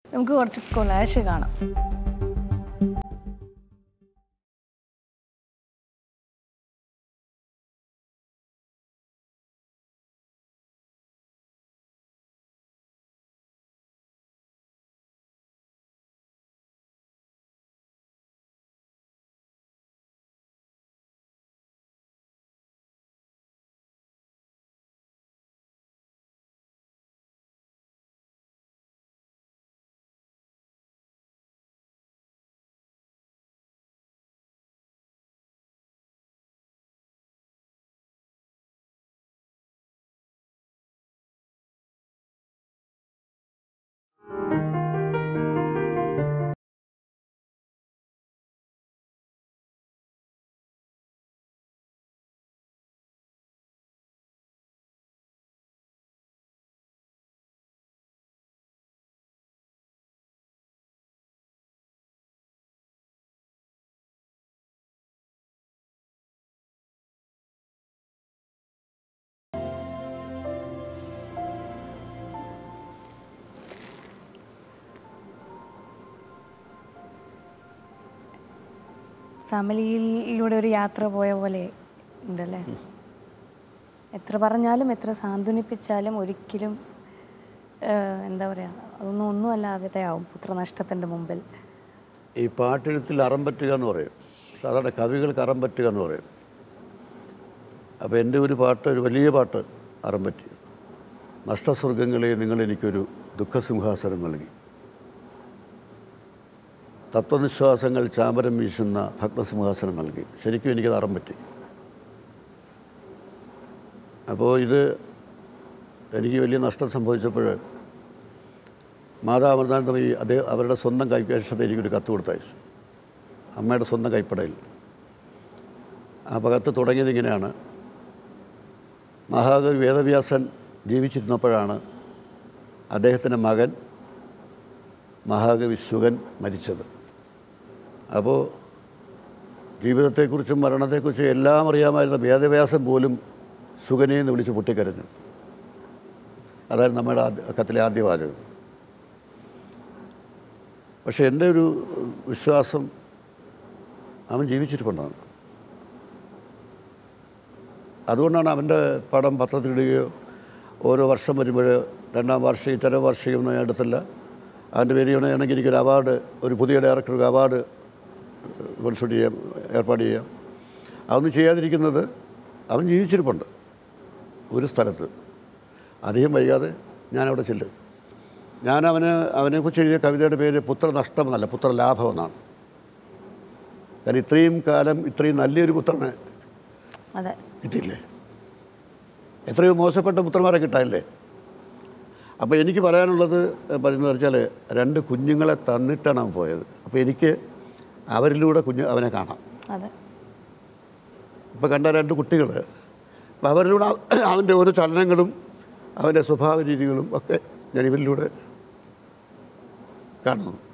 നമുക്ക് കുറച്ച് കൊലാഷ് കാണാം ഫാമിലിയിലൂടെ ഒരു യാത്ര പോയ പോലെ ഉണ്ടല്ലേ എത്ര പറഞ്ഞാലും എത്ര സാന്ത്വനിപ്പിച്ചാലും ഒരിക്കലും ഏഹ്, എന്താ പറയുക അതൊന്നും ഒന്നും അല്ലാതെയാവും പുത്രനഷ്ടത്തിൻ്റെ മുമ്പിൽ ഈ പാട്ടെഴുത്തിൽ അറം പറ്റുക എന്ന് പറയും സാധാരണ കവികൾക്ക് അറം പറ്റുക എന്ന് പറയും അപ്പോൾ എൻ്റെ ഒരു പാട്ട് ഒരു വലിയ പാട്ട് അറം പറ്റി നഷ്ടസ്വർഗങ്ങളെ നിങ്ങൾ എനിക്കൊരു ദുഃഖസിംഹാസനം നൽകി തത്വനിശ്വാസങ്ങൾ ചാമരം വീശുന്ന ഭക്തസിംഹാസനം നൽകി ശരിക്കും എനിക്കത് അറം പറ്റി അപ്പോൾ ഇത് എനിക്ക് വലിയ നഷ്ടം സംഭവിച്ചപ്പോൾ മാതാമൃതാനന്ദമയി അദ്ദേഹം അവരുടെ സ്വന്തം കൈകാശത്ത് എനിക്കൊരു കത്ത് കൊടുത്തയച്ചു അമ്മയുടെ സ്വന്തം കൈപ്പടയിൽ ആ കത്ത് തുടങ്ങിയത് ഇങ്ങനെയാണ് മഹാകവി വേദവ്യാസൻ ജീവിച്ചിരുന്നപ്പോഴാണ് അദ്ദേഹത്തിൻ്റെ മകൻ മഹാകവി ശുഗൻ മരിച്ചത് അപ്പോൾ ജീവിതത്തെക്കുറിച്ചും മരണത്തെക്കുറിച്ചും എല്ലാം അറിയാമായിരുന്ന വേദവ്യാസൻ പോലും ശുഗനെ എന്ന് വിളിച്ച് പൊട്ടിക്കരഞ്ഞു അതായിരുന്നു നമ്മുടെ ആദ്യ കത്തിലെ ആദ്യ വാചകം പക്ഷേ എൻ്റെ ഒരു വിശ്വാസം അവൻ ജീവിച്ചിരിപ്പുണ്ടാണ് അതുകൊണ്ടാണ് അവൻ്റെ പടം പത്രത്തിലിടുകയോ ഓരോ വർഷം വരുമ്പോൾ രണ്ടാം വാർഷികം ഇത്തരം വാർഷികം ഒന്നും ഞാൻ എടുത്തില്ല അവൻ്റെ പേര് ചെയ്യണമെങ്കിൽ എനിക്കൊരു അവാർഡ് ഒരു പുതിയ ഡയറക്ടർക്ക് അവാർഡ് കോൺസ്റ്റിറ്റ്യൂട്ട് ചെയ്യാം ഏർപ്പാട് ചെയ്യാം അതൊന്നും ചെയ്യാതിരിക്കുന്നത് അവൻ ജീവിച്ചിരിപ്പുണ്ട് ഒരു സ്ഥലത്ത് അധികം വൈകാതെ ഞാനവിടെ ചെല്ലും ഞാൻ അവന് അവനെക്കുറിച്ച് എഴുതിയ കവിതയുടെ പേര് പുത്രനഷ്ടം എന്നല്ല പുത്രലാഭം എന്നാണ് കാരണം ഇത്രയും കാലം ഇത്രയും നല്ലൊരു പുത്രനെ അതെ കിട്ടിയില്ലേ എത്രയോ മോശപ്പെട്ട പുത്രന്മാരെ കിട്ടാനില്ലേ അപ്പോൾ എനിക്ക് പറയാനുള്ളത് പറയുന്നത് വെച്ചാൽ രണ്ട് കുഞ്ഞുങ്ങളെ തന്നിട്ടാണ് അവൻ പോയത് അപ്പോൾ എനിക്ക് അവരിലൂടെ കുഞ്ഞ് അവനെ കാണാം അതെ ഇപ്പോൾ കണ്ട രണ്ട് കുട്ടികൾ അപ്പോൾ അവരിലൂടെ അവ- അവൻ്റെ ഓരോ ചലനങ്ങളും അവൻ്റെ സ്വഭാവ രീതികളും ഒക്കെ ഞാൻ ഇവരിലൂടെ കാണുന്നു